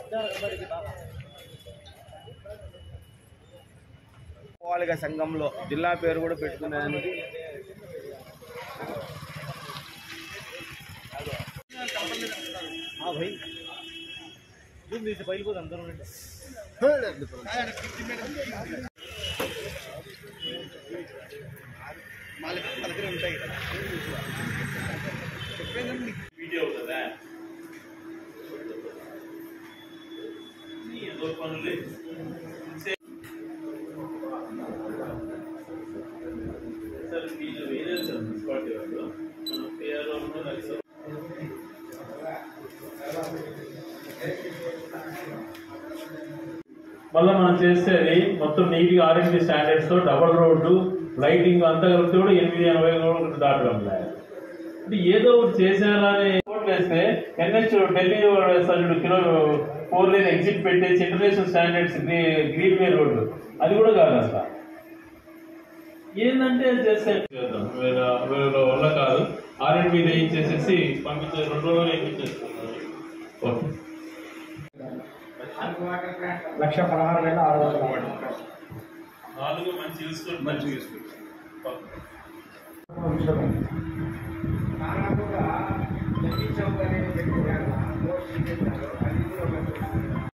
పోవాలిగా సంఘంలో జిల్లా పేరు కూడా పెట్టుకునేదానికి వీడియో కదా ఏదో పనులే సార్ వీళ్ళు వేరే సార్ మున్సిపాలిటీ వాళ్ళు మన పేరు కలిసి మళ్ళీ మనం చేసేది మొత్తం నీట్గా ఆర్ఎండి స్టాండర్డ్స్ తో డబల్ రోడ్డు లైటింగ్ అంతా కలిపితే కూడా ఎనిమిది ఎనభై కూడా దాటడం లేదు అంటే ఏదో ఒకటి చేశారని రోడ్ వేస్తే ఎన్హెచ్ ఢిల్లీ సరుడు కిలో ఫోర్ లేన్ ఎగ్జిట్ పెట్టేసి international standards green way road అది కూడా కాదు అసలు ఏంటంటే చేస్తే చేద్దాం వేరే వేరే వల్ల కాదు ఆర్ఎండ్ మీద ఏం చేసేసి పంపించే రెండు రోజులు వేయించేస్తున్నారు ఓకే లక్ష పదహారు వేల ఆరు వందల నాలుగు మంచి యూస్ఫుల్ మంచి యూస్ఫుల్ నాన్నగా లక్కీ చౌక్ అనేది పెట్టారు పోస్ట్ చేశారు అది కూడా ఒక